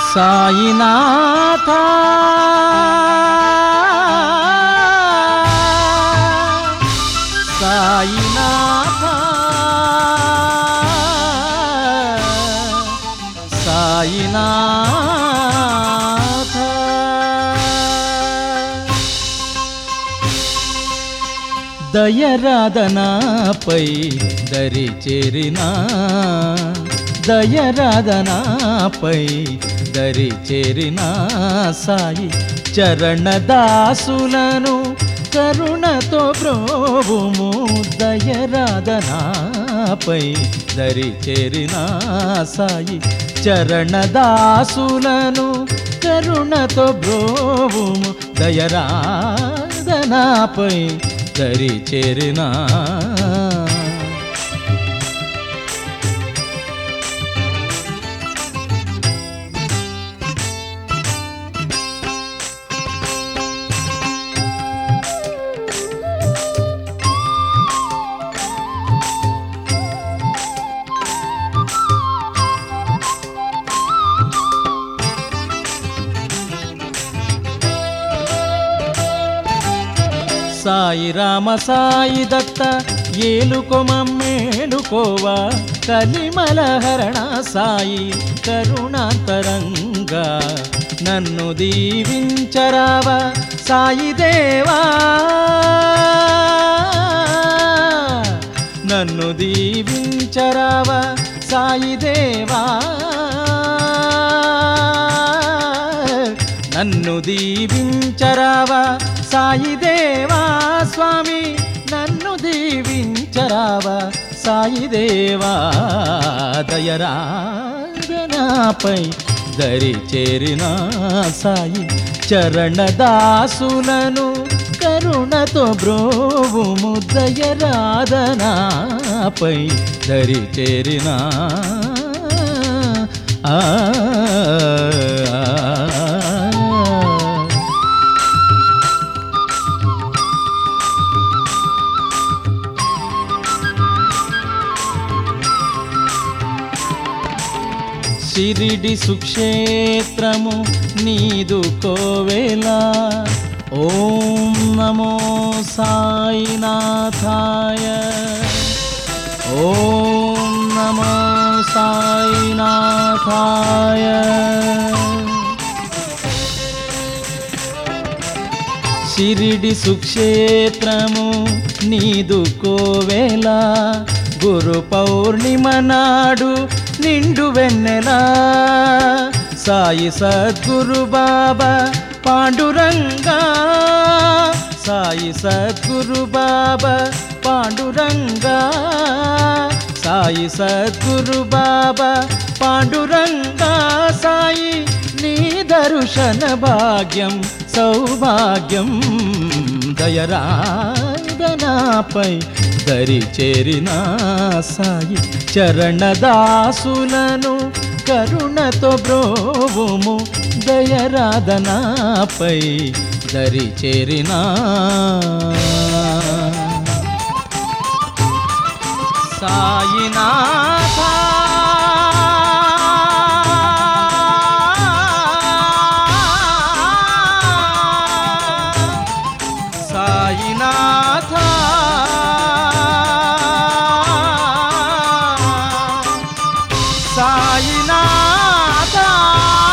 సాయినాథ సాయినాథ సాయినాథ దయరాధనాపై దరి చేరినా దయరాధనాపై దరి చేరినా సాయి చరణదాసులను కరుణతో బ్రోవుము దయరాధనాపై దరి చేరినా సాయి చరణదాసులను కరుణతో బ్రోవుము దయరాధనాపై దరి చేరినా సాయి రామ సాయి దత్త ఏలుకొమమ్మేలుకోవా కలిమల హరణ సాయి కరుణాంతరంగా నన్ను దీవించరావా సాయి దేవా నన్ను దీవించరావా సాయి దేవా నన్ను దీవించరావా సాయి దేవా స్వామి నన్ను దీవించరావా సాయి దేవా దయరాధనాపై దరి చేరిన సాయి చరణదాసులను కరుణతో బ్రోవుము దయరాధనాపై దరి చేరిన ఆ షిరిడి సుక్షేత్రము నీదు కోవెల ఓం నమో సాయినాథాయ ఓం నమో సాయినాథాయ షిరిడి సుక్షేత్రము నీదు కోవెల గురు పౌర్ణిమ నాడు నిండు వెన్నెలా సాయి సద్గురు బాబా పాండురంగా సాయి సద్గురు బాబా పాండురంగా సాయి సద్గురు బాబా పాండురంగా సాయి నీ దర్శన భాగ్యం సౌభాగ్యం దయరాధనాపై దరి చేరిన సాయి చరణదాసులను కరుణతో బ్రోవుము దయరాధనాపై దరి చేరినా సాయినాథ సాయినాథ సాయినాథ